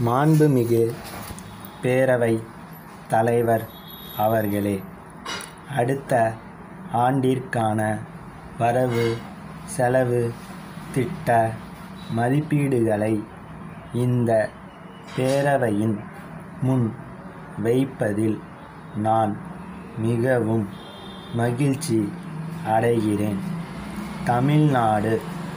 மாண்புமிகு பேரவைத் தலைவர் அவர்களே அடுத்த ஆண்டிற்கான வரவு செலவுத் திட்ட மதிப்பீடுகளை இந்தப் பேரவையின் முன் வைப்பதில் நான் மிகவும் மகிழ்ச்சி அடைகிறேன். தமிழ்நாடு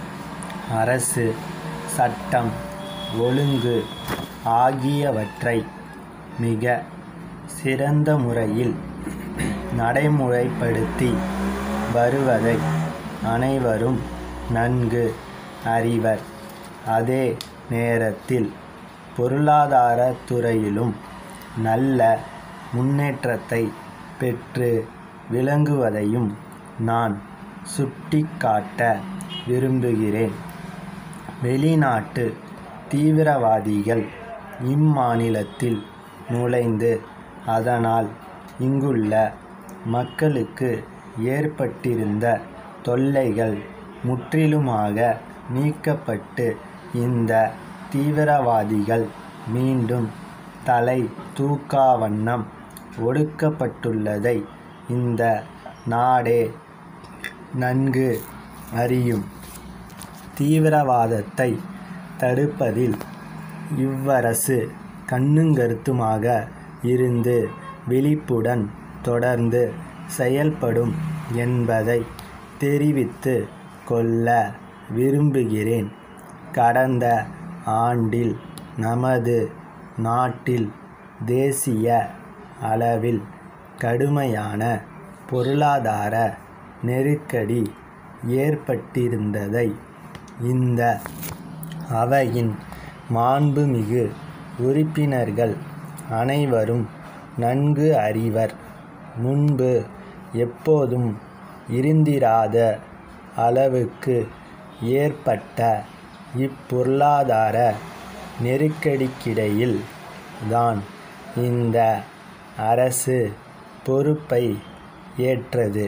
அரசு சட்டம் ஒழுங்கு ஆகியவற்றை மிகச் சிறந்த முறையில் நடைமுறைப்படுத்தி வருவதை அனைவரும் நன்கு அறிவர். அதே நேரத்தில் பொருளாதாரத் துறையிலும் நல்ல முன்னேற்றத்தைப் பெற்று விளங்குவதையும் நான் சுட்டிக்காட்ட விரும்புகிறேன். வெளிநாட்டுத் தீவிரவாதிகள் இம்மாநிலத்தில் நுழைந்து அதனால் இங்குள்ள மக்களுக்கு ஏற்பட்டிருந்த தொல்லைகள் முற்றிலுமாக நீக்கப்பட்டு இந்தத் தீவிரவாதிகள் மீண்டும் தலை தூக்காவண்ணம் ஒடுக்கப்பட்டுள்ளதை இந்த நாடே நன்கு அறியும். தீவிரவாதத்தைத் தடுப்பதில் இவ்வரசு கண்ணுங்கருத்துமாக இருந்து விழிப்புடன் தொடர்ந்து செயல்படும் என்பதைத் தெரிவித்துக் கொள்ள விரும்புகிறேன். கடந்த ஆண்டில் நமது நாட்டில் தேசிய அளவில் கடுமையான பொருளாதார நெருக்கடி ஏற்பட்டிருந்ததை இந்த அவையின் மாண்புமிகு உறுப்பினர்கள் அனைவரும் நன்கு அறிவர். முன்பு எப்போதும் இருந்திராத அளவுக்கு ஏற்பட்ட இப்பொருளாதார நெருக்கடிக்கிடையில் தான் இந்த அரசு பொறுப்பை ஏற்றது.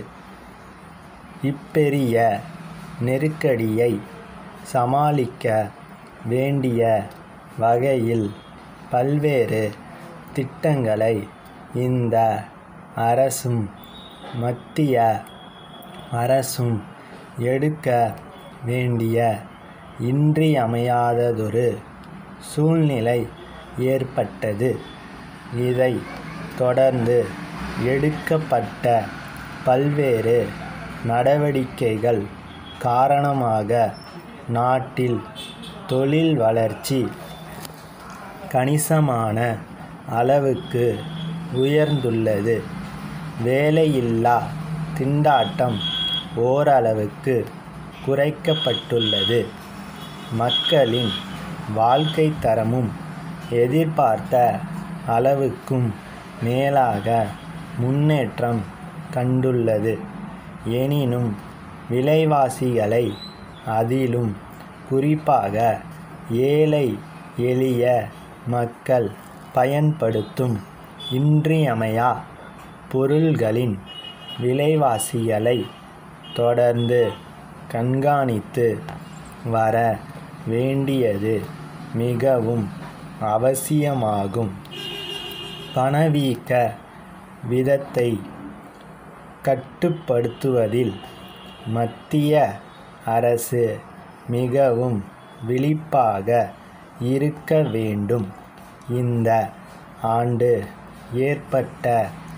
இப்பெரிய நெருக்கடியைச் சமாளிக்க வேண்டிய வகையில் பல்வேறு திட்டங்களை இந்த அரசும் மத்திய அரசும் எடுக்க வேண்டிய இன்றியமையாததொரு சூழ்நிலை ஏற்பட்டது. இதைத் தொடர்ந்து எடுக்கப்பட்ட பல்வேறு நடவடிக்கைகள் காரணமாக நாட்டில் தொழில் வளர்ச்சி கணிசமான அளவுக்கு உயர்ந்துள்ளது. வேலையில்லாத் திண்டாட்டம் ஓரளவுக்கு குறைக்கப்பட்டுள்ளது. மக்களின் வாழ்க்கைத் தரமும் எதிர்பார்த்த அளவுக்கும் மேலாக முன்னேற்றம் கண்டுள்ளது. எனினும் விலைவாசிகளை அதிலும் குறிப்பாக ஏழை எளிய மக்கள் பயன்படுத்தும் இன்றியமையாப் பொருள்களின் விலைவாசிகளைத் தொடர்ந்து கண்காணித்து வர வேண்டியது மிகவும் அவசியமாகும். பணவீக்க வீதத்தைக் கட்டுப்படுத்துவதில் மத்திய அரசு மிகவும் விழிப்பாக இருக்க வேண்டும். இந்த ஆண்டு ஏற்பட்ட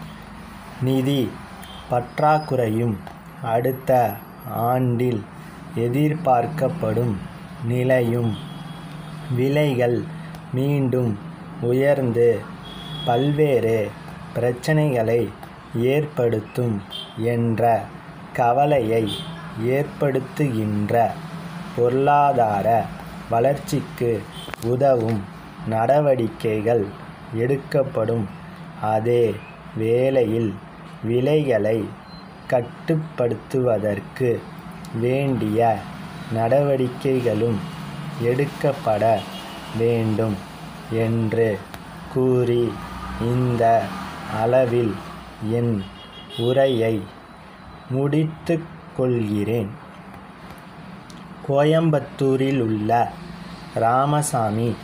நிதிப் பற்றாக்குறையும் அடுத்த ஆண்டில் எதிர்பார்க்கப்படும் நிலையும் விலைகள் மீண்டும் உயர்ந்து பல்வேறு பிரச்னைகளை ஏற்படுத்தும் என்ற கவலையை ஏற்படுத்துகின்ற பொருளாதார வளர்ச்சிக்கு உதவும் நடவடிக்கைகள் எடுக்கப்படும். அதே வேளையில் விலைகளைக் கட்டுப்படுத்துவதற்கு வேண்டிய நடவடிக்கைகளும் எடுக்கப்பட வேண்டும் என்று கூறி இந்த அளவில் என் உரையை முடித்துக் கொள்கிறேன். கோயம்புத்தூரிலுள்ள ராமசாமி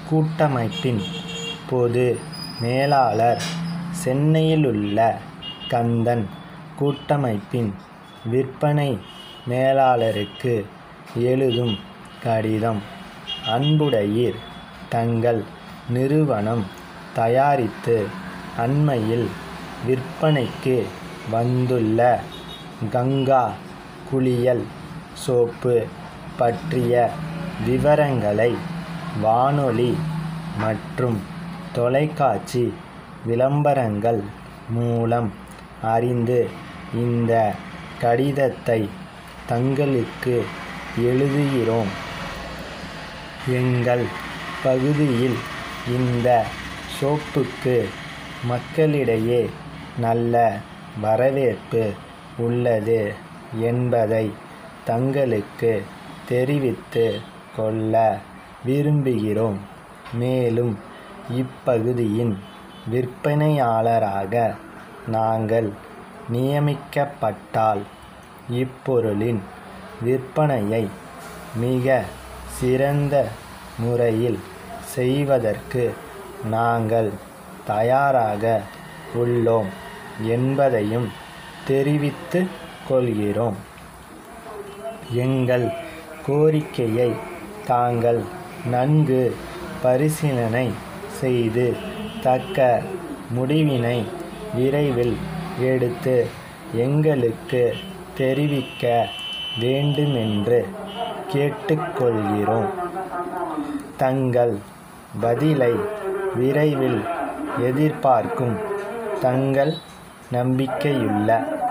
கூட்டமைப்பின் பொது மேலாளர் சென்னையிலுள்ள கந்தன் கூட்டமைப்பின் விற்பனை மேலாளருக்கு எழுதும் கடிதம் அன்புடையீர் தங்கள் நிறுவனம் தயாரித்து அண்மையில் விற்பனைக்கு வந்துள்ள கங்கா குளியல் சோப்பு பற்றிய விவரங்களை வானொலி மற்றும் தொலைக்காட்சி விளம்பரங்கள் மூலம் அறிந்து இந்த கடிதத்தை தங்களுக்கு எழுதுகிறோம் எங்கள் பகுதியில் இந்த சோப்புக்கு மக்களிடையே நல்ல வரவேற்பு உள்ளது என்பதை தங்களுக்கு தெரிவித்து கொள்ள விரும்புகிறோம் மேலும் இப்பகுதியின் விற்பனையாளராக நாங்கள் நியமிக்கப்பட்டால் இப்பொருளின் விற்பனையை மிக சிறந்த முறையில் செய்வதற்கு நாங்கள் தயாராக உள்ளோம் என்பதையும் தெரிவித்துக் கொள்கிறோம் எங்கள் கோரிக்கையை தாங்கள் நன்கு பரிசீலனை செய்து தக்க முடிவினை விரைவில் எடுத்து எங்களுக்கு தெரிவிக்க வேண்டுமென்று கேட்டுக்கொள்கிறோம் தங்கள் பதிலை விரைவில் எதிர்பார்க்கும் தங்கள் நம்பிக்கையுள்ள